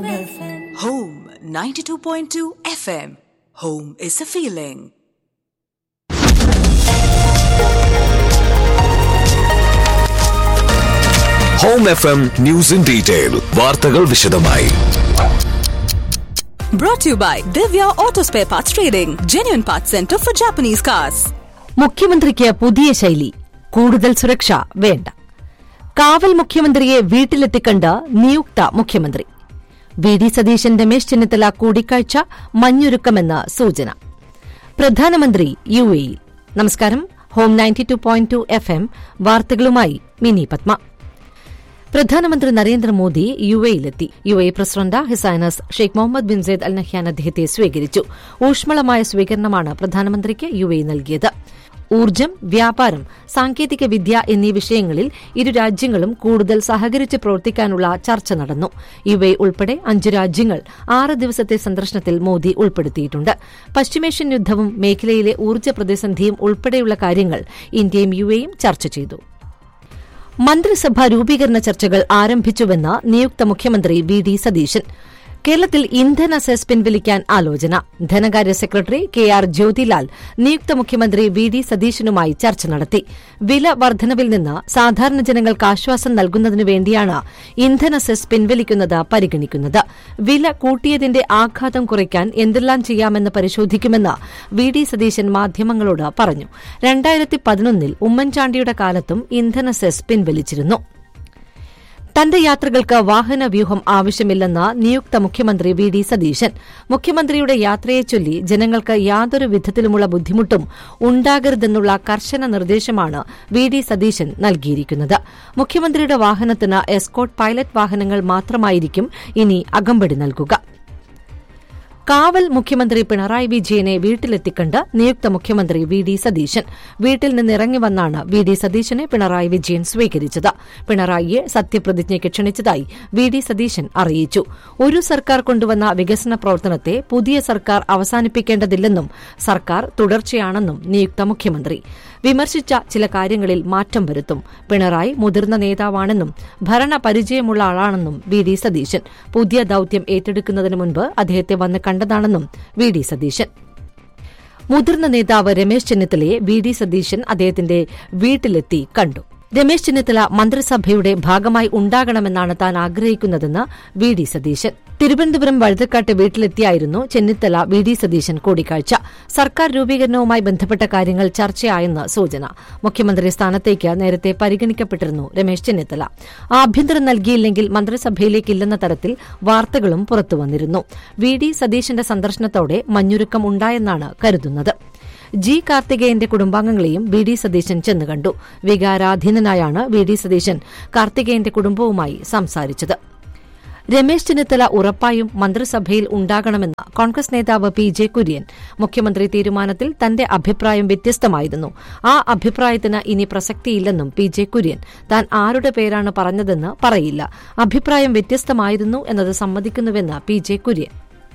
Home 92.2 FM. Home is a feeling. Home F M news in detail വാർത്തകൾ വിശദമായി Brought to you by Divya Auto Spare Parts Trading, genuine parts center for Japanese cars. മുഖ്യമന്ത്രിക്ക് പുതിയ ശൈലി കൂടുതൽ സുരക്ഷ വേണ്ട കാവൽ മുഖ്യമന്ത്രിയെ വീട്ടിലെത്തിക്കണ്ട് നിയുക്ത മുഖ്യമന്ത്രി വി ഡി സതീശൻ രമേശ് ചെന്നിത്തല കൂടിക്കാഴ്ച മഞ്ഞൊരുക്കമെന്ന് സൂചന പ്രധാനമന്ത്രി യു എയിൽ നമസ്കാരം home ninety two point two F M വാർത്തകളുമായി മിനി പത്മ പ്രധാനമന്ത്രി നരേന്ദ്രമോദി യു എയിലെത്തി U A president his highness Sheikh Mohamed bin Zayed Al Nahyan അദ്ദേഹത്തെ സ്വീകരിച്ചു ഊഷ്മളമായ സ്വീകരണമാണ് പ്രധാനമന്ത്രിക്ക് യു എ നൽകിയത് ഊർജ്ജം വ്യാപാരം സാങ്കേതിക വിദ്യ എന്നീ വിഷയങ്ങളിൽ ഇരു രാജ്യങ്ങളും കൂടുതൽ സഹകരിച്ച് പ്രവർത്തിക്കാനുള്ള ചർച്ച നടന്നു യു എ ഉൾപ്പെടെ അഞ്ച് രാജ്യങ്ങൾ ആറ് ദിവസത്തെ സന്ദർശനത്തിൽ മോദി ഉൾപ്പെടുത്തിയിട്ടുണ്ട് പശ്ചിമേഷ്യൻ യുദ്ധവും മേഖലയിലെ ഊർജ്ജ പ്രതിസന്ധിയും ഉൾപ്പെടെയുള്ള കാര്യങ്ങൾ ഇന്ത്യയും യു എയും ചർച്ച ചെയ്തു മന്ത്രിസഭാ രൂപീകരണ ചർച്ചകൾ ആരംഭിച്ചുവെന്ന് നിയുക്ത മുഖ്യമന്ത്രി വി ഡി സതീശൻ കേരളത്തിൽ ഇന്ധന സെസ് പിൻവലിക്കാൻ ആലോചന ധനകാര്യ സെക്രട്ടറി കെ ആർ ജ്യോതിലാൽ നിയുക്ത മുഖ്യമന്ത്രി വി ഡി സതീശനുമായി ചർച്ച നടത്തി വില വർധനവിൽ നിന്ന് സാധാരണ ജനങ്ങൾക്ക് ആശ്വാസം നൽകുന്നതിനു വേണ്ടിയാണ് ഇന്ധന സെസ് പിൻവലിക്കുന്നത് പരിഗണിക്കുന്നത് വില കൂട്ടിയതിന്റെ ആഘാതം കുറയ്ക്കാൻ എന്തെല്ലാം ചെയ്യാമെന്ന് പരിശോധിക്കുമെന്ന് വി ഡി സതീശൻ മാധ്യമങ്ങളോട് പറഞ്ഞു രണ്ടായിരത്തി പതിനൊന്നിൽ ഉമ്മൻചാണ്ടിയുടെ കാലത്തും ഇന്ധന സെസ് പിൻവലിച്ചിരുന്നു തന്റെ യാത്രകൾക്ക് വാഹന വ്യൂഹം ആവശ്യമില്ലെന്ന് നിയുക്ത മുഖ്യമന്ത്രി വി ഡി സതീശൻ മുഖ്യമന്ത്രിയുടെ യാത്രയെ ചൊല്ലി ജനങ്ങൾക്ക് യാതൊരു വിധത്തിലുമുള്ള ബുദ്ധിമുട്ടും ഉണ്ടാകരുതെന്നുള്ള കർശന നിർദ്ദേശമാണ് വി ഡി സതീശൻ നൽകിയിരിക്കുന്നത് മുഖ്യമന്ത്രിയുടെ വാഹനത്തിന് എസ്കോട്ട് പൈലറ്റ് വാഹനങ്ങൾ മാത്രമായിരിക്കും ഇനി അകമ്പടി നൽകുക കാവൽ മുഖ്യമന്ത്രി പിണറായി വിജയനെ വീട്ടിലെത്തിക്കണ്ട് നിയുക്ത മുഖ്യമന്ത്രി വി ഡി സതീശൻ വീട്ടിൽ നിന്നിറങ്ങി വന്നാണ് വി ഡി സതീശനെ പിണറായി വിജയൻ സ്വീകരിച്ചത് പിണറായിയെ സത്യപ്രതിജ്ഞയ്ക്ക് ക്ഷണിച്ചതായി വി ഡി സതീശൻ അറിയിച്ചു ഒരു സർക്കാർ കൊണ്ടുവന്ന വികസന പ്രവർത്തനത്തെ പുതിയ സർക്കാർ അവസാനിപ്പിക്കേണ്ടതില്ലെന്നും സർക്കാർ തുടർച്ചയാണെന്നും നിയുക്ത മുഖ്യമന്ത്രി വിമർശിച്ച ചില കാര്യങ്ങളിൽ മാറ്റം വരുത്തും പിണറായി മുതിർന്ന നേതാവാണെന്നും ഭരണ പരിചയമുള്ള ആളാണെന്നും വി ഡി സതീശൻ പുതിയ ദൌത്യം ഏറ്റെടുക്കുന്നതിന് മുൻപ് അദ്ദേഹത്തെ വന്ന് കണ്ടതാണെന്നും വി ഡി സതീശൻ മുതിർന്ന നേതാവ് രമേശ് ചെന്നിത്തലയെ വി ഡി സതീശൻ അദ്ദേഹത്തിന്റെ വീട്ടിലെത്തി കണ്ടു രമേശ് ചെന്നിത്തല മന്ത്രിസഭയുടെ ഭാഗമായി ഉണ്ടാകണമെന്നാണ് താൻ ആഗ്രഹിക്കുന്നതെന്ന് വി ഡി സതീശൻ തിരുവനന്തപുരം വഴുതക്കാട്ട് വീട്ടിലെത്തിയായിരുന്നു ചെന്നിത്തല വി ഡി സതീശൻ കൂടിക്കാഴ്ച സർക്കാർ രൂപീകരണവുമായി ബന്ധപ്പെട്ട കാര്യങ്ങൾ ചർച്ചയായെന്ന് സൂചന മുഖ്യമന്ത്രി സ്ഥാനത്തേക്ക് നേരത്തെ പരിഗണിക്കപ്പെട്ടിരുന്നു രമേശ് ചെന്നിത്തല ആഭ്യന്തരം നൽകിയില്ലെങ്കിൽ മന്ത്രിസഭയിലേക്കില്ലെന്ന തരത്തിൽ വാർത്തകളും പുറത്തുവന്നിരുന്നു വി ഡി സതീശന്റെ സന്ദർശനത്തോടെ മഞ്ഞുരുക്കം ഉണ്ടായെന്നാണ് കരുതുന്നത് ജി കാർത്തികേയന്റെ കുടുംബാംഗങ്ങളെയും വി ഡി സതീശൻ ചെന്ന് കണ്ടു വികാരാധീനനായാണ് വി ഡി സതീശൻ കാർത്തികേയന്റെ കുടുംബവുമായി സംസാരിച്ചത് രമേശ് ചെന്നിത്തല ഉറപ്പായും മന്ത്രിസഭയിൽ ഉണ്ടാകണമെന്ന് കോൺഗ്രസ് നേതാവ് പി ജെ കുര്യൻ മുഖ്യമന്ത്രി തീരുമാനത്തിൽ തന്റെ അഭിപ്രായം വ്യത്യസ്തമായിരുന്നു ആ അഭിപ്രായത്തിന് ഇനി പ്രസക്തിയില്ലെന്നും പി ജെ കുര്യൻ താൻ ആരുടെ പേരാണ് പറഞ്ഞതെന്ന് പറയില്ല അഭിപ്രായം വ്യത്യസ്തമായിരുന്നു എന്നത് സമ്മതിക്കുന്നുവെന്ന് പി ജെ കുര്യൻ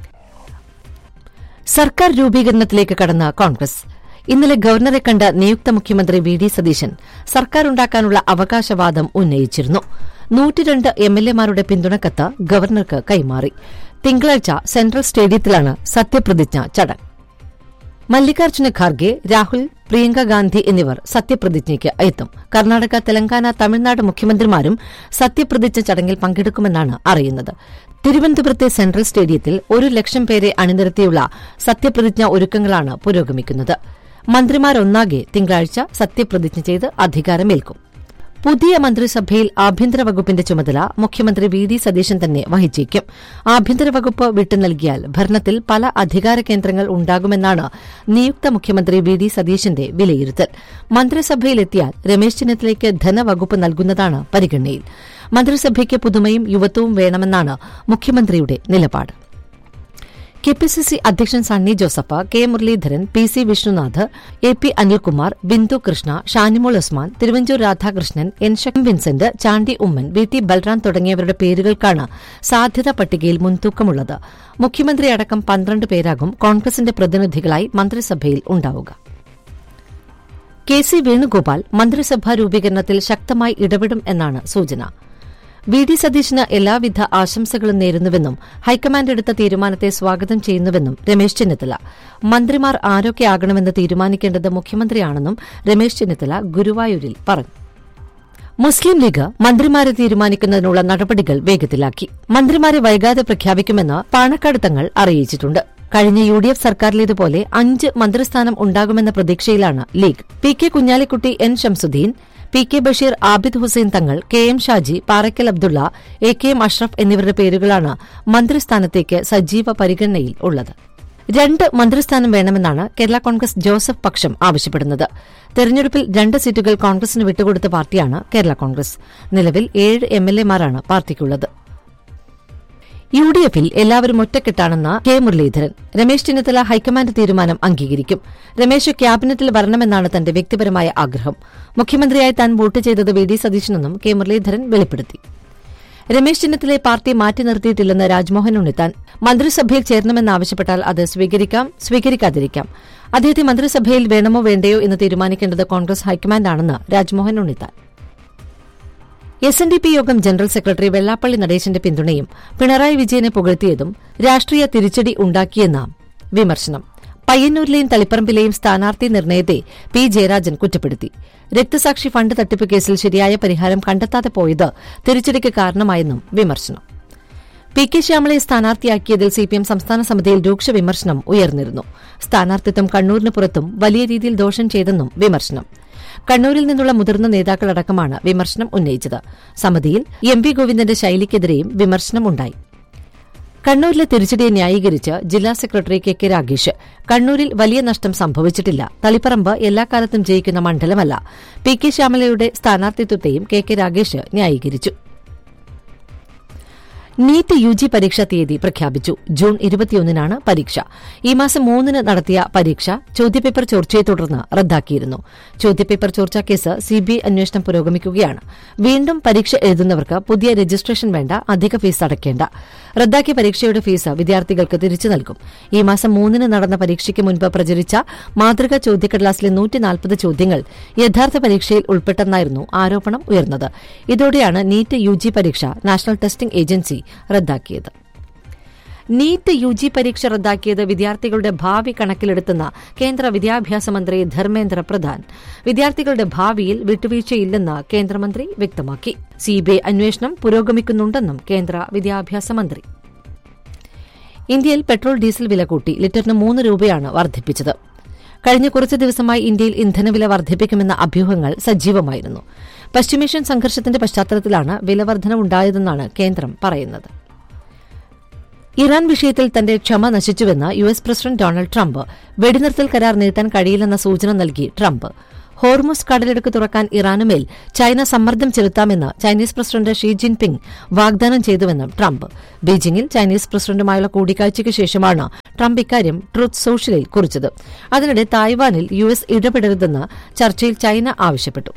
സർക്കാർ രൂപീകരണത്തിലേക്ക് കടന്ന കോൺഗ്രസ് ഇന്നലെ ഗവർണറെ കണ്ട നിയുക്ത മുഖ്യമന്ത്രി വി ഡി സതീശൻ സർക്കാരുണ്ടാക്കാനുള്ള അവകാശവാദം ഉന്നയിച്ചിരുന്നു നൂറ്റിരണ്ട് എംഎൽഎമാരുടെ പിന്തുണക്കത്ത് ഗവർണർക്ക് കൈമാറി തിങ്കളാഴ്ച സെൻട്രൽ സ്റ്റേഡിയത്തിലാണ് സത്യപ്രതിജ്ഞ ചടങ്ങ് മല്ലികാർജ്ജുന ഖാർഗെ രാഹുൽ പ്രിയങ്ക ഗാന്ധി എന്നിവർ സത്യപ്രതിജ്ഞയ്ക്ക് എത്തും കർണാടക തെലങ്കാന തമിഴ്നാട് മുഖ്യമന്ത്രിമാരും സത്യപ്രതിജ്ഞ ചടങ്ങിൽ പങ്കെടുക്കുമെന്നാണ് അറിയുന്നത് തിരുവനന്തപുരത്തെ സെൻട്രൽ സ്റ്റേഡിയത്തിൽ ഒരു ലക്ഷം പേരെ അണിനിരത്തിയുള്ള സത്യപ്രതിജ്ഞ ഒരുക്കങ്ങളാണ് പുരോഗമിക്കുന്നത് മന്ത്രിമാരൊന്നാകെ തിങ്കളാഴ്ച സത്യപ്രതിജ്ഞ ചെയ്ത് അധികാരമേൽക്കും പുതിയ മന്ത്രിസഭയിൽ ആഭ്യന്തര വകുപ്പിന്റെ ചുമതല മുഖ്യമന്ത്രി വി ഡി സതീശൻ തന്നെ വഹിച്ചേക്കും ആഭ്യന്തര വകുപ്പ് വിട്ടു നൽകിയാൽ ഭരണത്തിൽ പല അധികാര കേന്ദ്രങ്ങൾ ഉണ്ടാകുമെന്നാണ് നിയുക്ത മുഖ്യമന്ത്രി വി ഡി സതീശന്റെ വിലയിരുത്തൽ മന്ത്രിസഭയിലെത്തിയാൽ രമേശ് ചെന്നിത്തലയ്ക്ക് ധനവകുപ്പ് നൽകുന്നതാണ് പരിഗണനയിൽ മന്ത്രിസഭയ്ക്ക് പുതുമയും യുവത്വവും വേണമെന്നാണ് മുഖ്യമന്ത്രിയുടെ നിലപാട് കെ പി സി സി അധ്യക്ഷൻ Sunny Joseph K Muraleedharan P C Vishnunath A P Anilkumar Bindu Krishna Shanimol Usman Thiruvanchoor Radhakrishnan N Sham Vincent Chandy Oommen V T Balram തുടങ്ങിയവരുടെ പേരുകൾക്കാണ് സാധ്യതാ പട്ടികയിൽ മുൻതൂക്കമുള്ളത് മുഖ്യമന്ത്രി അടക്കം പന്ത്രണ്ട് പേരാകും കോൺഗ്രസിന്റെ പ്രതിനിധികളായി മന്ത്രിസഭയിൽ ഉണ്ടാവുക കെ സി വേണുഗോപാൽ മന്ത്രിസഭാ രൂപീകരണത്തിൽ ശക്തമായി ഇടപെടും എന്നാണ് സൂചന വി ഡി സതീശന് എല്ലാവിധ ആശംസകളും നേരുന്നുവെന്നും ഹൈക്കമാൻഡ് എടുത്ത തീരുമാനത്തെ സ്വാഗതം ചെയ്യുന്നുവെന്നും രമേശ് ചെന്നിത്തല മന്ത്രിമാർ ആരൊക്കെയാകണമെന്ന് തീരുമാനിക്കേണ്ടത് മുഖ്യമന്ത്രിയാണെന്നും രമേശ് ചെന്നിത്തല ഗുരുവായൂരിൽ പറഞ്ഞു മുസ്ലിം ലീഗ് മന്ത്രിമാരെ തീരുമാനിക്കുന്നതിനുള്ള നടപടികൾ വേഗത്തിലാക്കി മന്ത്രിമാരെ വൈകാതെ പ്രഖ്യാപിക്കുമെന്ന് പാണക്കാട് തങ്ങൾ അറിയിച്ചിട്ടുണ്ട് കഴിഞ്ഞ യു ഡി എഫ് സർക്കാരിലേതുപോലെ അഞ്ച് മന്ത്രിസ്ഥാനം ഉണ്ടാകുമെന്ന പ്രതീക്ഷയിലാണ് league P K Kunhalikutty N Shamsuddin P K Basheer Abid Hussain Thangal K M Shaji Parakkal Abdulla A K M Ashraf എന്നിവരുടെ പേരുകളാണ് മന്ത്രിസ്ഥാനത്തേക്ക് സജീവ പരിഗണനയിൽ ഉള്ളത് രണ്ട് മന്ത്രിസ്ഥാനം വേണമെന്നാണ് കേരള കോൺഗ്രസ് ജോസഫ് പക്ഷം ആവശ്യപ്പെടുന്നത് തെരഞ്ഞെടുപ്പിൽ രണ്ട് സീറ്റുകൾ കോൺഗ്രസിന് വിട്ടുകൊടുത്ത പാർട്ടിയാണ് കേരള കോൺഗ്രസ് നിലവിൽ ഏഴ് എംഎൽഎമാരാണ് പാർട്ടിക്കുള്ളത് യു ഡി എഫിൽ എല്ലാവരും ഒറ്റക്കെട്ടാണെന്ന് കെ മുരളീധരൻ രമേശ് ചെന്നിത്തല ഹൈക്കമാൻഡ് തീരുമാനം അംഗീകരിക്കും രമേശ് ക്യാബിനറ്റിൽ വരണമെന്നാണ് തന്റെ വ്യക്തിപരമായ ആഗ്രഹം മുഖ്യമന്ത്രിയായി താൻ വോട്ട് ചെയ്തത് വി ഡി സതീശനെന്നും കെ മുരളീധരൻ വെളിപ്പെടുത്തി രമേശ് ചെന്നിത്തലയെ പാർട്ടി മാറ്റി നിർത്തിയിട്ടില്ലെന്ന് രാജ്മോഹൻ ഉണ്ണിത്താൻ മന്ത്രിസഭയിൽ ചേരണമെന്നാവശ്യപ്പെട്ടാൽ അത് സ്വീകരിക്കാം സ്വീകരിക്കാതിരിക്കാം അദ്ദേഹത്തെ മന്ത്രിസഭയിൽ വേണമോ വേണ്ടയോ എന്ന് തീരുമാനിക്കേണ്ടത് കോൺഗ്രസ് ഹൈക്കമാൻഡാണെന്ന് Rajmohan Unnithan S N D P യോഗം ജനറൽ സെക്രട്ടറി വെള്ളാപ്പള്ളി നടേശന്റെ പിന്തുണയും പിണറായി വിജയനെ പുകഴ്ത്തിയതും രാഷ്ട്രീയ തിരിച്ചടി ഉണ്ടാക്കിയെന്ന വിമർശനം പയ്യന്നൂരിലെയും തളിപ്പറമ്പിലെയും സ്ഥാനാർത്ഥി നിർണയത്തെ പി ജയരാജൻ കുറ്റപ്പെടുത്തി രക്തസാക്ഷി ഫണ്ട് തട്ടിപ്പ് കേസിൽ ശരിയായ പരിഹാരം കണ്ടെത്താതെ പോയത് തിരിച്ചടിക്ക് കാരണമായെന്നും വിമർശനം പി കെ ശ്യാമളയെ സ്ഥാനാർത്ഥിയാക്കിയതിൽ സിപിഎം സംസ്ഥാന സമിതിയിൽ രൂക്ഷ വിമർശനം ഉയർന്നിരുന്നു സ്ഥാനാർത്ഥിത്വം കണ്ണൂരിന് പുറത്തും വലിയ രീതിയിൽ ദോഷം ചെയ്തെന്നും വിമർശനം കണ്ണൂരിൽ നിന്നുള്ള മുതിർന്ന നേതാക്കളടക്കമാണ് വിമർശനം ഉന്നയിച്ചത് സമിതിയിൽ എം വി ഗോവിന്ദന്റെ ശൈലിക്കെതിരെയും വിമർശനമുണ്ടായി കണ്ണൂരിലെ തിരിച്ചടിയെ ന്യായീകരിച്ച് ജില്ലാ സെക്രട്ടറി കെ കെ രാഗേഷ് കണ്ണൂരിൽ വലിയ നഷ്ടം സംഭവിച്ചിട്ടില്ല തളിപ്പറമ്പ് എല്ലാ കാലത്തും ജയിക്കുന്ന മണ്ഡലമല്ല പി കെ ശ്യാമലയുടെ സ്ഥാനാർത്ഥിത്വത്തെയും കെ കെ രാഗേഷ് ന്യായീകരിച്ചു നീറ്റ് യു ജി പരീക്ഷാ തീയതി പ്രഖ്യാപിച്ചു ജൂൺ ഇരുപത്തിയൊന്നിനാണ് പരീക്ഷ ഈ മാസം മൂന്നിന് നടത്തിയ പരീക്ഷ ചോദ്യപേപ്പർ ചോർച്ചയെ തുടർന്ന് റദ്ദാക്കിയിരുന്നു ചോദ്യപേപ്പർ ചോർച്ചാ കേസ് സിബിഐ അന്വേഷണം പുരോഗമിക്കുകയാണ് വീണ്ടും പരീക്ഷ എഴുതുന്നവർക്ക് പുതിയ രജിസ്ട്രേഷൻ വേണ്ട അധിക ഫീസ് അടയ്ക്കേണ്ട റദ്ദാക്കിയ പരീക്ഷയുടെ ഫീസ് വിദ്യാർത്ഥികൾക്ക് തിരിച്ചു നൽകും ഈ മാസം മൂന്നിന് നടന്ന പരീക്ഷയ്ക്ക് മുൻപ് പ്രചരിച്ച മാതൃകാ ചോദ്യക്കടലാസിലെ നൂറ്റിനാൽപ്പത് ചോദ്യങ്ങൾ യഥാർത്ഥ പരീക്ഷയിൽ ഉൾപ്പെട്ടെന്നായിരുന്നു ആരോപണം ഉയർന്നത് ഇതോടെയാണ് നീറ്റ് യു ജി പരീക്ഷ നാഷണൽ ടെസ്റ്റിംഗ് ഏജൻസി റദ്ദാക്കിയത് നീറ്റ് യു ജി പരീക്ഷ റദ്ദാക്കിയത് വിദ്യാർത്ഥികളുടെ ഭാവി കണക്കിലെടുത്തുന്ന കേന്ദ്ര വിദ്യാഭ്യാസ മന്ത്രി ധർമ്മേന്ദ്ര പ്രധാൻ വിദ്യാർത്ഥികളുടെ ഭാവിയിൽ വിട്ടുവീഴ്ചയില്ലെന്ന് കേന്ദ്രമന്ത്രി വ്യക്തമാക്കി സിബിഐ അന്വേഷണം പുരോഗമിക്കുന്നുണ്ടെന്നും കേന്ദ്ര വിദ്യാഭ്യാസ മന്ത്രി ഇന്ത്യയിൽ പെട്രോൾ ഡീസൽ വില കൂട്ടി ലിറ്ററിന് മൂന്ന് രൂപയാണ് വർദ്ധിപ്പിച്ചത് കഴിഞ്ഞ കുറച്ച് ദിവസമായി ഇന്ത്യയിൽ ഇന്ധനവില വർദ്ധിപ്പിക്കുമെന്ന അഭ്യൂഹങ്ങൾ സജീവമായിരുന്നു പശ്ചിമേഷ്യൻ സംഘർഷത്തിന്റെ പശ്ചാത്തലത്തിലാണ് വിലവർദ്ധനവുണ്ടായതെന്നാണ് കേന്ദ്രം പറയുന്നത് ഇറാൻ വിഷയത്തിൽ തന്റെ ക്ഷമ നശിച്ചുവെന്ന് U S president Donald Trump വെടിനിർത്തൽ കരാർ നീട്ടാൻ കഴിയില്ലെന്ന സൂചന നൽകി ട്രംപ് ഹോർമുസ് കടലിടുക്ക് തുറക്കാൻ ഇറാനുമേൽ ചൈന സമ്മർദ്ദം ചെലുത്താമെന്ന് ചൈനീസ് പ്രസിഡന്റ് ഷീ ജിൻപിങ് വാഗ്ദാനം ചെയ്തുവെന്നും ട്രംപ് ബീജിംഗിൽ ചൈനീസ് പ്രസിഡന്റുമായുള്ള കൂടിക്കാഴ്ചയ്ക്ക് ശേഷമാണ് ട്രംപ് ഇക്കാര്യം ട്രൂത്ത് സോഷ്യലിൽ കുറിച്ചത് അതിനിടെ തായ്വാനിൽ യു എസ് ഇടപെടരുതെന്ന് ചർച്ചയിൽ ചൈന ആവശ്യപ്പെട്ടു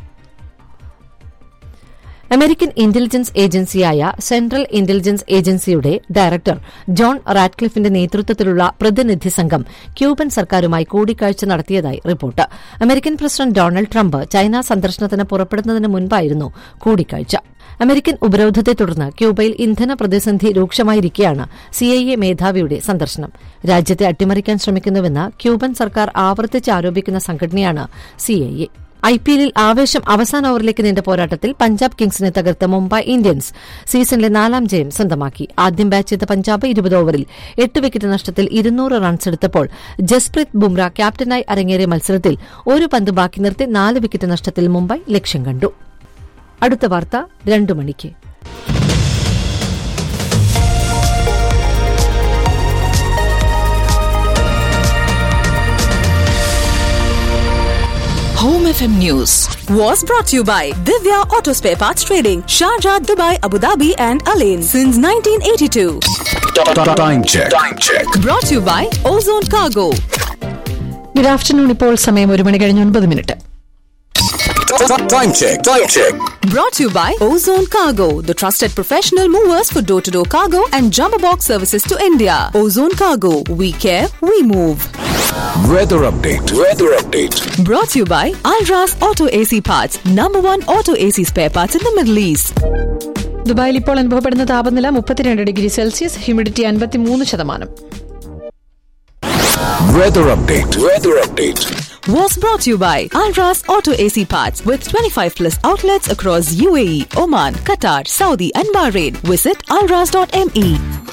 അമേരിക്കൻ ഇന്റലിജൻസ് ഏജൻസിയായ സെൻട്രൽ ഇന്റലിജൻസ് ഏജൻസിയുടെ ഡയറക്ടർ ജോൺ റാഡ്ക്ലിഫിന്റെ നേതൃത്വത്തിലുള്ള പ്രതിനിധി സംഘം ക്യൂബൻ സർക്കാരുമായി കൂടിക്കാഴ്ച നടത്തിയതായി report American president Donald Trump China സന്ദർശനത്തിന് പുറപ്പെടുന്നതിന് മുൻപായിരുന്നു കൂടിക്കാഴ്ച അമേരിക്കൻ ഉപരോധത്തെ തുടർന്ന് ക്യൂബയിൽ ഇന്ധന പ്രതിസന്ധി രൂക്ഷമായിരിക്കെയാണ് സിഐഎ മേധാവിയുടെ സന്ദർശനം രാജ്യത്തെ അട്ടിമറിക്കാൻ ശ്രമിക്കുന്നുവെന്ന് ക്യൂബൻ സർക്കാർ ആവർത്തിച്ച് ആരോപിക്കുന്ന സംഘടനയാണ് സിഐഎ ഐ പി എല്ലിൽ ആവേശം അവസാന ഓവറിലേക്ക് നീണ്ട പോരാട്ടത്തിൽ പഞ്ചാബ് കിങ്സിനെ തകർത്ത മുംബൈ ഇന്ത്യൻസ് സീസണിലെ നാലാം ജയം സ്വന്തമാക്കി ആദ്യം ബാറ്റ് ചെയ്ത പഞ്ചാബ് ഇരുപത് ഓവറിൽ എട്ട് വിക്കറ്റ് നഷ്ടത്തിൽ ഇരുന്നൂറ് റൺസ് എടുത്തപ്പോൾ ജസ്പ്രീത് ബുംറ ക്യാപ്റ്റനായി അരങ്ങേറിയ മത്സരത്തിൽ ഒരു പന്ത് ബാക്കി നിർത്തി നാല് വിക്കറ്റ് നഷ്ടത്തിൽ മുംബൈ ലക്ഷ്യം കണ്ടു അടുത്ത വാർത്ത രണ്ടു മണിക്ക് Home FM News was brought to you by Divya Auto Spare Parts Trading, Sharjah, Dubai, Abu Dhabi, and Alain since 1982. Time check. Time check. Brought to you by Ozone Cargo. Good afternoon ഇപ്പോൾ സമയം ഒരു മണി കഴിഞ്ഞ് ഒൻപത് minute Time check. Time check. Brought to you by Ozone Cargo, the trusted professional movers for door to door cargo and jumbo box services to India. Ozone Cargo, we care, we move. Weather update. Weather update. Brought to you by Alras Auto AC Parts, number one auto AC spare parts in the Middle East. ദുബായിൽ ഇപ്പോൾ അനുഭവപ്പെടുന്ന താപനില മുപ്പത്തിരണ്ട് degree Celsius humidity അൻപത്തിമൂന്ന് ശതമാനം Weather update. Weather update. Was brought to you by Alras Auto AC Parts with 25 plus outlets across UAE, Oman, Qatar, Saudi, and Bahrain. Visit alras.me.